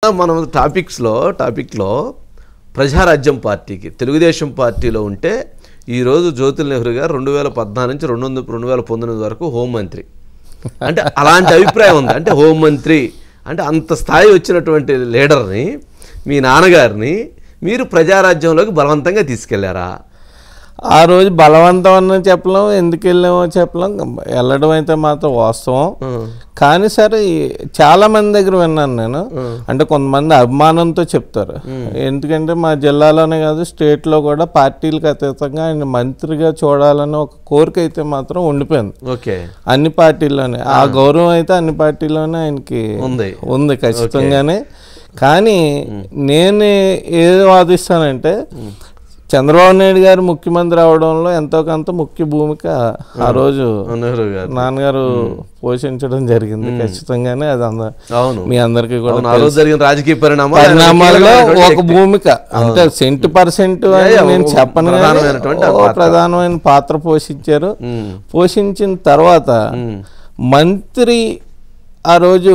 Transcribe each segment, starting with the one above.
మనం టాపిక్స్లో టాపిక్లో ప్రజారాజ్యం పార్టీకి తెలుగుదేశం పార్టీలో ఉంటే ఈరోజు జ్యోతిల్ నెహ్రూ గారు రెండు వేల పద్నాలుగు నుంచి రెండు వందల రెండు వేల పంతొమ్మిది వరకు హోంమంత్రి అంటే అలాంటి అభిప్రాయం ఉంది అంటే హోంమంత్రి అంటే అంత స్థాయి వచ్చినటువంటి లీడర్ని మీ నాన్నగారిని మీరు ప్రజారాజ్యంలోకి బలవంతంగా తీసుకెళ్లారా ఆ రోజు బలవంతం అన్న చెప్పలేం ఎందుకు వెళ్ళామో చెప్పలేం వెళ్ళడం అయితే మాత్రం వాస్తవం కానీ సరే ఈ- చాలా మంది దగ్గర విన్నాను నేను అంటే కొంతమంది అభిమానంతో చెప్తారు ఎందుకంటే మా జిల్లాలోనే కాదు స్టేట్లో కూడా పార్టీలకు అతీతంగా ఆయన మంత్రిగా చూడాలని ఒక కోరిక అయితే మాత్రం ఉండిపోయింది ఓకే అన్ని పార్టీల్లోనే ఆ గౌరవం అయితే అన్ని పార్టీల్లోనే ఆయనకి ఉంది ఉంది ఖచ్చితంగానే కానీ నేను ఏది వాదిస్తానంటే చంద్రబాబు నాయుడు గారు ముఖ్యమంత్రి అవడంలో ఎంతో కొంత ముఖ్య భూమిక ఆ రోజు నెహ్రూ గారు నాన్నగారు పోషించడం జరిగింది ఖచ్చితంగానే అది అంద అవును మీ అందరికీ కూడా అవును, ఆ రోజు జరిగిన రాజకీయ పరిణామాలు ఆయన పరిణామాల్లో కీలకమైనటువంటి ఒక భూమిక అంటే సెంట్ పర్సెంట్ అని యా, నేను ఒక చెప్పను కానీ ప్రధానమైనటువంటి ఓ పాత్ర. ప్రధానమైన పాత్ర పోషించారు ఉమ్, పోషించిన తర్వాత ఉమ్, మంత్రి ఆ రోజు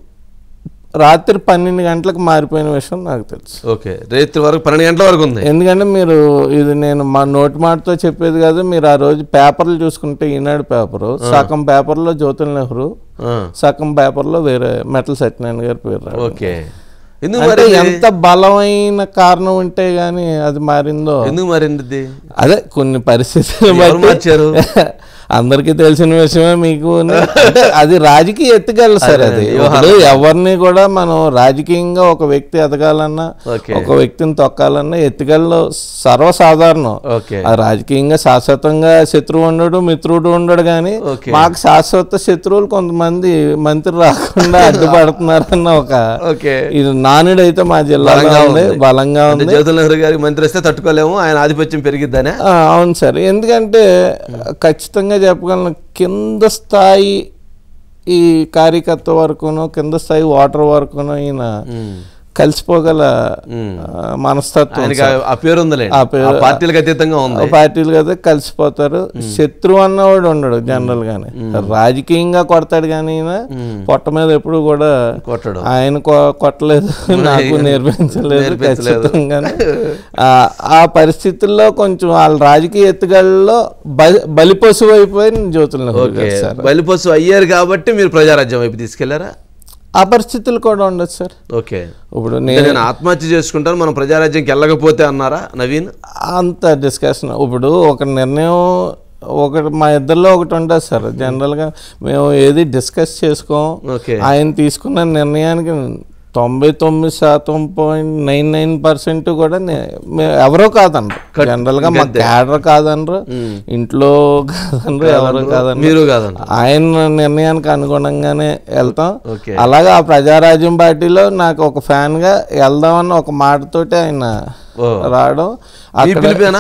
రాత్రి పన్నెండు గంటలకు మారిపోయిన విషయం నాకు తెలుసు ఓకే రేత్రి వరకు పన్నెండు గంటల వరకు ఉంది ఎందుకంటే మీరు ఇది నేను మా నోటి మాటతో చెప్పేది కాదు మీరు ఆ రోజు పేపర్లు చూసుకుంటే ఈనాడు పేపరు సగం పేపర్లో జ్యోతుల్ నెహ్రూ ఆ, సగం పేపర్లో వేరే మెటల్ సత్యనారాయణ గారి పేరు రాదు. ఓకే ఎందుకు అంటే మరి ఎంత బలమైన కారణం ఉంటే గానీ అది మారిందో ఎందుకు మారింది అదే కొన్ని పరిస్థితులు ఎవరు బట్టి మార్చారు అందరికీ తెలిసిన విషయమే మీకు ఉంది. అంటే అది రాజకీయ ఎత్తుగల సార్ అది ఇప్పుడు ఎవరిని కూడా మనం రాజకీయంగా ఒక వ్యక్తి ఎదగాలన్నా ఓకే ఒక వ్యక్తిని తొక్కాలన్నా ఎత్తుగల్లో సర్వసాధారణం ఓకే ఆ రాజకీయంగా శాశ్వతంగా శత్రువు ఉండడు మిత్రుడు ఉండడు కానీ ఓకే. మాకు శాశ్వత శత్రువులు కొంతమంది మంత్రి రాకుండా అడ్డుపడుతున్నారన్న ఒక ఓకే ఇది నానుడైతే మా జిల్లాలో బలంగా ఉంది ఉంది. బలంగా అంటే ఉంది జ్యోతుల్ నెహ్రూ గారికి మంత్రి వస్తే తట్టుకోలేము ఆయన ఆధిపత్యం పెరిగిద్దనే ఆ, అవును సార్ ఎందుకంటే ఖచ్చితంగా చెప్పగలను కింద స్థాయి ఈ కార్యకర్త వరకును కింద స్థాయి ఓటర్ వరకును ఈయన కలిసిపోగల ఆ, మనస్తత్వం ఆయనకి ఆ- ఆ పేరు ఉందిలే ఆ పేరు- ఆ పార్టీలకు అతీతంగా ఉంది పార్టీలు కదా కలిసిపోతారు శత్రువు అన్నవాడు ఉండడు జనరల్ గానే రాజకీయంగా కొడతాడు కానీ ఈయన పొట్ట మీద ఎప్పుడు కూడా కొట్టడు ఆయన కొ- కొట్టలేదు నాకు నేర్పించలేదు నేర్పించలేదు. ఖచ్చితంగానే ఆ, ఆ పరిస్థితుల్లో కొంచెం వాళ్ళ రాజకీయ ఎత్తుగడలో బలి బలిపశువు అయిపోయి జ్యోతుల నెహ్రూ ఓకే గారు సార్ బలిపశు అయ్యారు కాబట్టి మీరు ప్రజారాజ్యం వైపు తీసుకెళ్లారా ఆ పరిస్థితులు కూడా ఉండదు సార్ ఓకే ఇప్పుడు అంటే నేను నేను ఆత్మహత్య చేసుకుంటాను మనం ప్రజారాజ్యంకి వెళ్ళకపోతే అన్నారా నవీన్ అంత డిస్కషన్ ఇప్పుడు ఒక నిర్ణయం ఒకటి మా ఇద్దరిలో ఒకటి ఉంటుంది సార్ జనరల్గా మేము ఏది డిస్కస్ చేసుకోం ఓకే ఆయన తీసుకున్న నిర్ణయానికి తొంభై తొమ్మిది శాతం పాయింట్ నైన్ నైన్ పర్సెంట్ కూడా నే- మే- ఎవరో కాదనరు జనరల్గా మా క్యాడర్ కాదనరు ఇంట్లో కాదనరు ఎవరు కాదనరు మీరు కాదన్న ఆయన నిర్ణయానికి అనుగుణంగానే వెళ్తాం ఓకే అలాగే ఆ ప్రజారాజ్యం పార్టీలో నాకు ఒక ఫ్యాన్గా వెళ్దామన్న ఒక మాటతోటి ఆయన ఓ రావడం మీ అక్కడ పిలిపేనా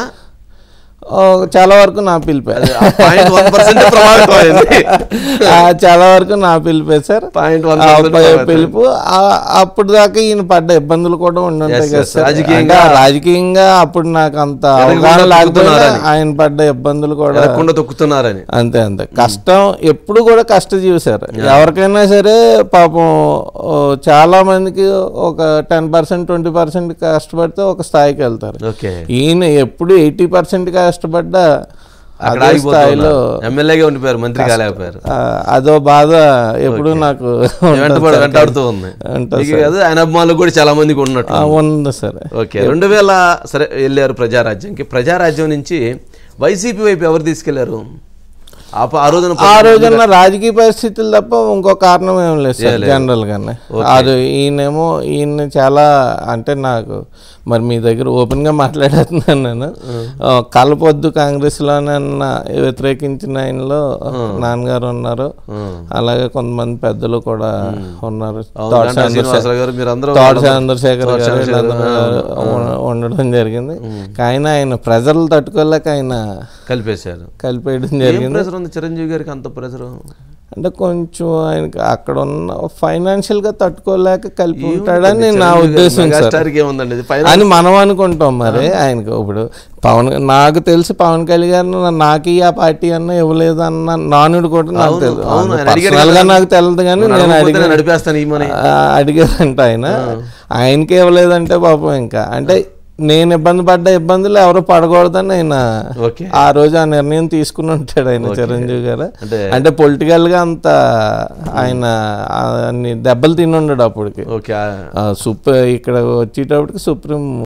ఓ, చాలా వరకు నా పిలిపే పాయింట్ వన్ పర్సెంట్ ప్రభావితం అయింది ఆ, చాలా వరకు నా పిలిపే సార్ పాయింట్ వన్ ఆ ప- పిలుపు ఆ- అప్పుడు దాకా ఈయన పడ్డ ఇబ్బందులు కూడా ఉండుంటాయి Yes, కదా yes. సార్ రాజకీయంగా- అంటే రాజకీయంగా అప్పుడు నాకు అంత ఎదగకుండా అవగాహన లేకపోయినా తొక్కుతున్నారని. ఆయన పడ్డ ఇబ్బందులు కూడా ఎదగకుండా తొక్కుతున్నారని అంతే అంతే కష్టం ఎప్పుడు కూడా కష్టజీవి సార్ ఎవరికైనా సరే పాపం ఓ, చాలా మందికి ఒక టెన్ పర్సెంట్ ట్వంటీ పర్సెంట్ కష్టపడితే ఒక స్థాయికి వెళ్తారు ఓకే ఈయన ఎప్పుడు ఎయిటీ పర్సెంట్ కష్టపడ్డా అక్కడ అదే స్థాయిలో ఆగిపోతున్నారు ఎమ్మెల్యేగా ఉండిపోయారు మంత్రి కాలేకపోయారు ఆ, అదో బాధ ఎప్పుడు నాకు వెంటబడి వెంటాడుతూ ఉంది ఉంటుంది మీకు కాదు ఆయన అభిమానులు కూడా చాలా మందికి ఉన్నట్టు ఆ, ఉంది సరే ఓకే రెండు వేల సరే వెళ్ళారు ప్రజారాజ్యంకి ప్రజారాజ్యం నుంచి వైసీపీ వైపు ఎవరు తీసుకెళ్లారు ఆ ప- ఆ రోజున ఆ రోజున్న రాజకీయ పరిస్థితులు తప్ప ఇంకో కారణం ఏం లేదు సార్ జనరల్ గానే అది ఈయనేమో ఈయన చాలా అంటే నాకు మరి మీ దగ్గర ఓపెన్ గా మాట్లాడుతున్నాను నేను ఆ, కలపొద్దు కాంగ్రెస్ లోనన్న వ్యతిరేకించిన ఆయనలో నాన్నగారు ఉన్నారు ఉమ్. అలాగే కొంతమంది పెద్దలు కూడా ఉన్నారు అవును, తోట గంటా శ్రీనివాసరావు గారు మీరు అందరూ తోట చంద్రశేఖర్ గారు వీళ్ళందరూ ఉ- ఉండడం జరిగింది కానీ ఆయన ప్రజలు తట్టుకోలేక ఆయన కలిపేశారు కలిపేయడం ఏం జరిగింది ప్రెజర్ ఉంది చిరంజీవి గారికి అంత ప్రెజర్ అంటే కొంచెం ఆయనకి అక్కడ ఉన్న ఫైనాన్షియల్ గా తట్టుకోలేక కలిపి ఉంటాడని నా ఉద్దేశం సార్ మెగాస్టార్కి ఏముందండి ఇది పైన అని మనం అనుకుంటాం మరి ఆయనకి ఇప్పుడు పవన్ నాకు తెలిసి పవన్ కళ్యాణ్ గారు నాకు ఈ ఆ పార్టీ అన్న ఇవ్వలేదు అన్న నానుడు కూడా నాకు అవును, తెలియదు అవును, ఆయన అడిగాడు పర్సనల్ గా నాకు తెలియదు కానీ నేను నడవకపోతే అడిగాను నేను నడిపేస్తాను ఈ మనీ ఆ, అడిగారంట ఆయన ఆయనకి ఇవ్వలేదంటే పాపం ఇంకా అంటే నేను ఇబ్బంది పడ్డ ఇబ్బందులు ఎవరు పడకూడదని ఆయన ఓకే ఆ రోజు ఆ నిర్ణయం తీసుకుని ఉంటాడు ఆయన చిరంజీవి గారు అంటే అంటే పొలిటికల్ గా అంత ఆయన ఆ అన్ని దెబ్బలు తిని ఉండడు అప్పటికి ఓకే సుప్రీం ఇక్కడ వచ్చేటప్పటికి సుప్రీం